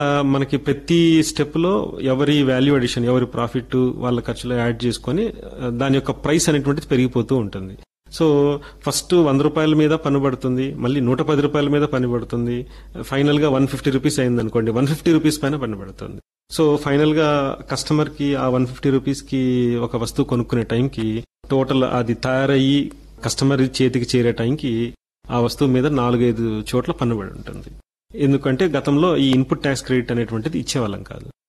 ఆ, మనకి ప్రతి స్టెప్ లో ఎవరి వాల్యూ అడిషన్ ఎవరి ప్రాఫిట్ వాళ్ళ ఖర్చులు యాడ్ చేసుకొని ఆ, దాని యొక్క ప్రైస్ అనేటువంటిది పెరిగిపోతూ ఉంటుంది సో ఫస్ట్ వంద రూపాయల మీద పన్ను పడుతుంది మళ్ళీ నూట పది రూపాయల మీద పన్ను పడుతుంది ఫైనల్ గా వన్ ఫిఫ్టీ రూపీస్ అయింది అనుకోండి వన్ ఫిఫ్టీ రూపీస్ పైన పన్ను పడుతుంది సో ఫైనల్ గా కస్టమర్ కి ఆ వన్ ఫిఫ్టీ రూపీస్ కి ఒక వస్తువు కొనుక్కునే టైంకి టోటల్ అది తయారయ్యి కస్టమర్ చేతికి చేరే టైంకి ఆ వస్తువు మీద నాలుగైదు చోట్ల పన్ను పడి ఉంటుంది ఎందుకంటే గతంలో ఈ ఇన్పుట్ ట్యాక్స్ క్రెడిట్ అనేటువంటిది ఇచ్చేవాళ్ళం కాదు